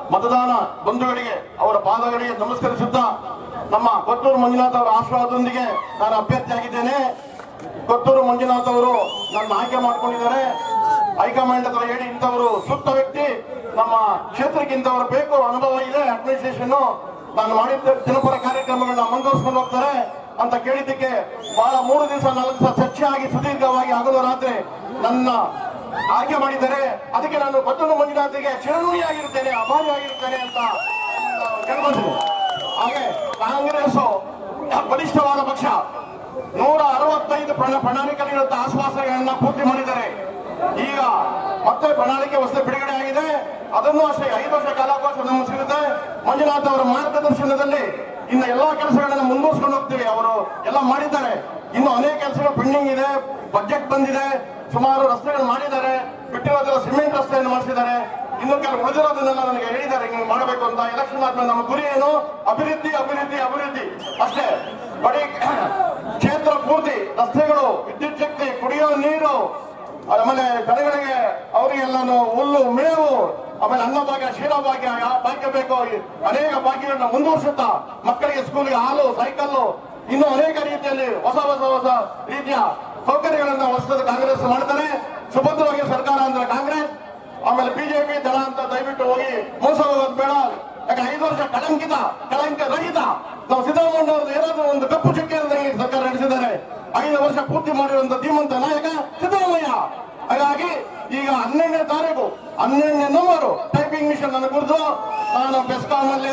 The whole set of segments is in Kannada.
ಮತದಾನ ಬಂಧುಗಳಿಗೆ ಅವರ ಪಾದಗಳಿಗೆ ನಮಸ್ಕರಿಸುತ್ತಾ ನಮ್ಮ ಕೊತ್ತೂರು ಮಂಜುನಾಥ್ ಅವರ ಆಶೀರ್ವಾದದೊಂದಿಗೆ ನಾನು ಅಭ್ಯರ್ಥಿಯಾಗಿದ್ದೇನೆ ಕೊತ್ತೂರು ಮಂಜುನಾಥ್ ಅವರು ನನ್ನ ಆಯ್ಕೆ ಮಾಡ್ಕೊಂಡಿದ್ದಾರೆ ಹೈಕಮಾಂಡ್ ಹತ್ರ ಹೇಳಿ ಇಂಥವರು ಸೂಕ್ತ ವ್ಯಕ್ತಿ ನಮ್ಮ ಕ್ಷೇತ್ರಕ್ಕೆ ಇಂಥವರು ಬೇಕು ಅನುಭವ ಇದೆ ಅಡ್ಮಿನಿಸ್ಟ್ರೇಷನ್ ನಾನು ಮಾಡಿದ್ದ ದಿನಪರ ಕಾರ್ಯಕ್ರಮಗಳನ್ನ ಮುಂದುವರಿಸ್ಕೊಂಡು ಹೋಗ್ತಾರೆ ಅಂತ ಕೇಳಿದ್ದಕ್ಕೆ ಬಹಳ ಮೂರು ದಿವಸ ನಾಲ್ಕು ದಿವಸ ಚರ್ಚೆ ಆಗಿ ಸುದೀರ್ಘವಾಗಿ ಹಗಲು ರಾತ್ರಿ ನನ್ನ ಆಯ್ಕೆ ಮಾಡಿದ್ದಾರೆ ಅದಕ್ಕೆ ನಾನು ಕೊತ್ತೂರು ಮಂಜುನಾಥಿಗೆ ಚಿರಋಣಿಯಾಗಿರುತ್ತೇನೆ ಅಭಾರಿಯಾಗಿರುತ್ತೇನೆ ಅಂತ ಕೇಳ್ಕೊತೀನಿ ಹಾಗೆ ಕಾಂಗ್ರೆಸ್ ಬಲಿಷ್ಠವಾದ ಪಕ್ಷ ನೂರ ಅರವತ್ತೈದು ಪ್ರಣಾ- ಪ್ರಣಾಳಿಕೆಗಳಿರುತ್ತ ಆಶ್ವಾಸನೆಗಳನ್ನ ಪೂರ್ತಿ ಮಾಡಿದ್ದಾರೆ ಈಗ ಮತ್ತೆ ಪ್ರಣಾಳಿಕೆ ಹೊಸ ಬಿಡುಗಡೆ ಆಗಿದೆ ಅದನ್ನು ಅಷ್ಟೇ ಐದು ವರ್ಷ ಕಾಲಾವಕಾಶ ನಮಗೆ ಸಿಗುತ್ತೆ ಮಂಜುನಾಥ್ ಅವರ ಮಾರ್ಗದರ್ಶನದಲ್ಲಿ ಇನ್ನು ಎಲ್ಲಾ ಕೆಲಸಗಳನ್ನ ಮುಂದುವರ್ಸ್ಕೊಂಡು ಹೋಗ್ತೀವಿ ಅವರು ಎಲ್ಲ ಮಾಡಿದ್ದಾರೆ ಇನ್ನು ಅನೇಕ ಕೆಲಸಗಳು ಪೆಂಡಿಂಗ್ ಇದೆ ಬಜೆಟ್ ಬಂದಿದೆ ಸುಮಾರು ರಸ್ತೆಗಳು ಮಾಡಿದ್ದಾರೆ ಬಿಟ್ಟಿರೋದೆಲ್ಲ ಸಿಮೆಂಟ್ ರಸ್ತೆಯನ್ನು ಮಾಡಿಸಿದ್ದಾರೆ ಇನ್ನು ಕೆಲವು ಉಳಿದಿರೋದನ್ನೆಲ್ಲ ನನಗೆ ಹೇಳಿದ್ದಾರೆ ಹಿಂಗೆ ಮಾಡಬೇಕು ಅಂತ ಎಲೆಕ್ಷನ್ ಆದ್ಮೇಲೆ ನಮ್ಮ ಗುರಿ ಏನು ಅಭಿವೃದ್ಧಿ ಅಭಿವೃದ್ಧಿ ಅಭಿವೃದ್ಧಿ ಅಷ್ಟೇ ಬರೀ ಕ್ಷೇತ್ರ ಪೂರ್ತಿ ರಸ್ತೆಗಳು ವಿದ್ಯುತ್ ಶಕ್ತಿ ಕುಡಿಯೋ ನೀರು ಆಮೇಲೆ ಜನಗಳಿಗೆ ಅವರಿಗೆಲ್ಲಾನು ಹುಲ್ಲು ಮೇವು ಆಮೇಲೆ ಅನ್ನಭಾಗ್ಯ ಕ್ಷೀರಭಾಗ್ಯ ಯಾವ ಭಾಗ್ಯ ಬೇಕೋ ಈ ಅನೇಕ ಭಾಗ್ಯಗಳನ್ನ ಮುಂದುವರಿಸುತ್ತಾ ಮಕ್ಕಳಿಗೆ ಸ್ಕೂಲಿಗೆ ಹಾಲು ಸೈಕಲ್ಲು ಇನ್ನು ಅನೇಕ ರೀತಿಯಲ್ಲಿ ಹೊಸ ಹೊಸ ಹೊಸ ರೀತಿಯ ಸೌಕರ್ಯಗಳನ್ನ ಹೊಸದ ಕಾಂಗ್ರೆಸ್ ಮಾಡ್ತಾರೆ ಸುಭದ್ರವಾಗಿ ಸರ್ಕಾರ ಅಂದ್ರೆ ಕಾಂಗ್ರೆಸ್ ಆಮೇಲೆ ಬಿಜೆಪಿ ದಳ ಅಂತ ದಯವಿಟ್ಟು ಹೋಗಿ ಮೋಸ ಹೋಗೋದು ಬೇಡ ಯಾಕೆ ಐದು ವರ್ಷ ಕಳಂಕಿತ ಕಳಂಕ ರಹಿತ ನಾವು ಸಿದ್ದರಾಮಯ್ಯ ಅವ್ರದ್ದು ಏನಾದ್ರೂ ಒಂದು ಕಪ್ಪು ಚುಕ್ಕೆ ಅಂದ್ರೆ ಈ ಸರ್ಕಾರ ನಡೆಸಿದ್ದಾರೆ ಐದು ವರ್ಷ ಪೂರ್ತಿ ಮಾಡಿರುವಂತ ಧೀಮಂತ ನಾಯಕ ಸಿದ್ದರಾಮಯ್ಯ ಹಾಗಾಗಿ ಈಗ ಹನ್ನೆರಡನೇ ತಾರೀಕು ಹನ್ನೆರಡನೇ ನಂಬರು ಟೈಪಿಂಗ್ ಮಿಷನ್ ನನ್ನ ಕುರಿತು ನಾನು ಬೆಸ್ಕಾಂ ಅಲ್ಲಿ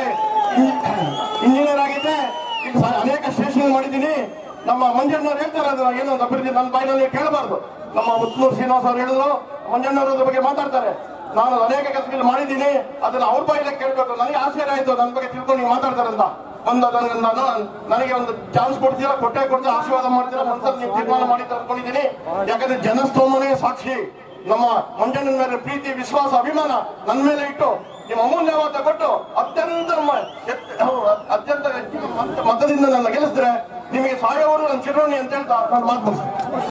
ಇಂಜಿನಿಯರ್ ಆಗಿದ್ದೆ ಈಗ ಸ- ಅನೇಕ ಸ್ಟೇಷನ್ ಮಾಡಿದ್ದೀನಿ ನಮ್ಮ ಮಂಜಣ್ಣವ್ರು ಹೇಳ್ತಾರೆ ಅದು ಏನೋ ಒಂದು ಅಭಿವೃದ್ಧಿ ನನ್ನ ಬಾಯಿನಲ್ಲಿ ಕೇಳಬಾರ್ದು ನಮ್ಮ ಮುತ್ನೂರು ಶ್ರೀನಿವಾಸ್ ಅವ್ರು ಹೇಳಿದ್ರು ಮಂಜಣ್ಣವ್ರ ಅದ್ರ ಬಗ್ಗೆ ಮಾತಾಡ್ತಾರೆ ನಾನು ಅದು ಅನೇಕ ಕೆಲಸಗಳು ಮಾಡಿದ್ದೀನಿ ಅದನ್ನ ಅವ್ರ ಬಾಯಿಲೆ ಕೇಳ್ಬೇಕು ನನಗೆ ಆಶ್ಚರ್ಯ ಆಯ್ತು ನನ್ನ ಬಗ್ಗೆ ತಿಳ್ಕೊಂಡು ನೀವು ಮಾತಾಡ್ತಾರೆ ಅಂತ ಒಂದು ಅದನ್ನ ನಾನು ನನಗೆ ಒಂದು ಚಾನ್ಸ್ ಕೊಡ್ತೀರಾ ಕೊಟ್ಟೆ ಕೊಡ್ತೀರಾ ಆಶೀರ್ವಾದ ಮಾಡ್ತೀರಾ ಮನ್ಸಲ್ಲಿ ನೀವು ತೀರ್ಮಾನ ಮಾಡಿ ಅನ್ಕೊಂಡಿದ್ದೀನಿ ಯಾಕಂದ್ರೆ ಜನಸ್ತೋಮನೆ ಸಾಕ್ಷಿ ನಮ್ಮ ಮಂಜಣ್ಣನ ಮೇಲೆ ಪ್ರೀತಿ ವಿಶ್ವಾಸ ಅಭಿಮಾನ ನನ್ನ ಮೇಲೆ ಇಟ್ಟು ನಿಮ್ಮ ಅಮೂಲ್ಯವಾದ ಕೊಟ್ಟು ಅತ್ಯಂತ ಮ- ಎತ್- ಅತ್ಯಂತ ಹೆಚ್ಚಿನ ಮತ- ಮತದಿಂದ ನನ್ನ ಗೆಲ್ಲಿಸಿದ್ರೆ ನಿಮಗೆ ಸಾಯೋವರು ನನ್ನ ಚಿರೋಣಿ ಅಂತ ಹೇಳ್ತಾ ನಾನು ಮಾತು ಮುಗಿಸ್ತೀನಿ